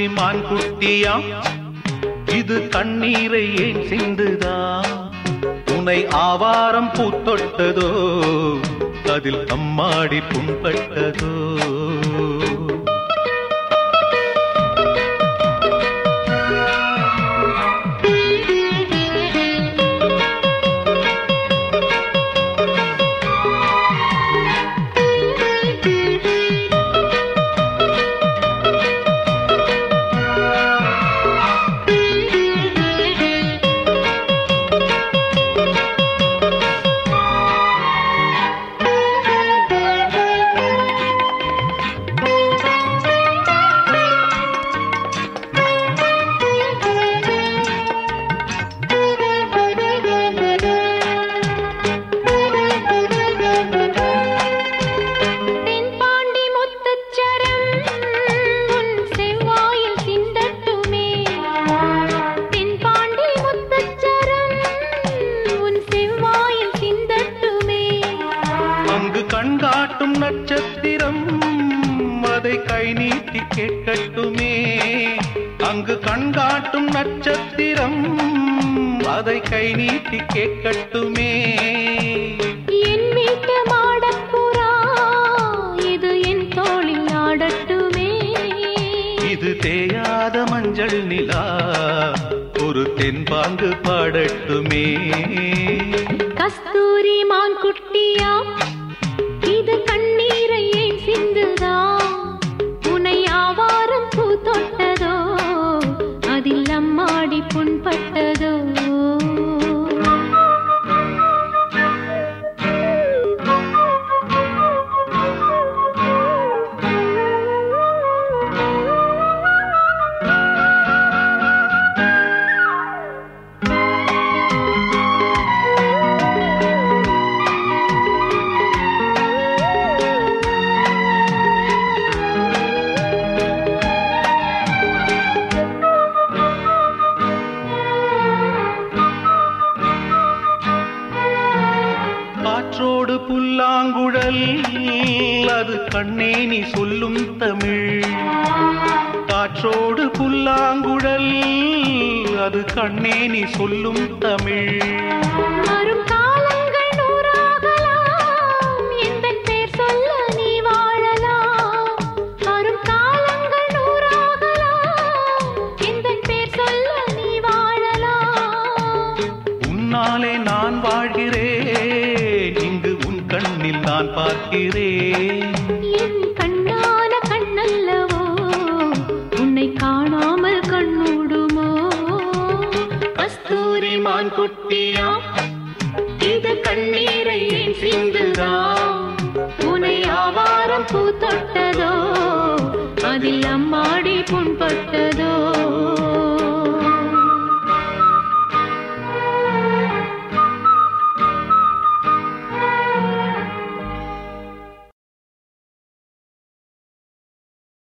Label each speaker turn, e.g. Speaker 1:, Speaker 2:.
Speaker 1: கஸ்தூரி மான் குட்டியா இது கண்ணீரை ஏன் சிந்துதா உனை ஆவாரம் பூத்தொட்டதோ அதில் அம்மாடி புண்பட்டதோ
Speaker 2: தென்பாண்டி முத்துச்சரம் உன் செவ்வாயில் சிந்தட்டுமே தென்பாண்டி முத்துச்சரம் உன் செவ்வாயில் சிந்தட்டுமே
Speaker 1: அங்கு கண்காட்டும் நட்சத்திரம் அதை கை நீட்டி கேட்கட்டுமே அங்கு கண்காட்டும் நட்சத்திரம் அதை கை நீட்டி கேட்கட்டுமே
Speaker 2: என் வீட்டு மாடப்புறா இது என் தோளில் ஆடட்டுமே
Speaker 1: இது தேயாத மஞ்சள் நிலா ஒரு தென்பாங்கு பாடட்டுமே
Speaker 2: கஸ்தூரி மான் குட்டியா இது கண்ணீரை ஏன் சிந்துதா உனை ஆவாரம் பூ தொட்டதோ அதில் அம்மாடி புண்பட்டதோ
Speaker 1: காற்றோடு புல்லாங்குழல் அது கண்ணே நீ சொல்லும் தமிழ் காற்றோடு புல்லாங்குழல் அது கண்ணே நீ சொல்லும் தமிழ்
Speaker 2: வரும் காலங்கள் நூறாகலாம் எந்தன் பேர் சொல்ல நீ வாழலாம் வரும் காலங்கள் நூறாகலாம் எந்தன் பேர் சொல்ல நீ வாழலாம்
Speaker 1: உன்னாலே நான் வாழ்கிறேன் இங்கு உன் கண்ணில் நான் பார்க்கிறேன்
Speaker 2: என் கண்ணான கண்ணல்லவோ உன்னை காணாமல் கண்மூடுமோ கஸ்தூரி மான் குட்டியா இது கண்ணீரை ஏன் சிந்துதா உன்னை ஆவாரம் பூ தொட்டதோ அதில் அம்மா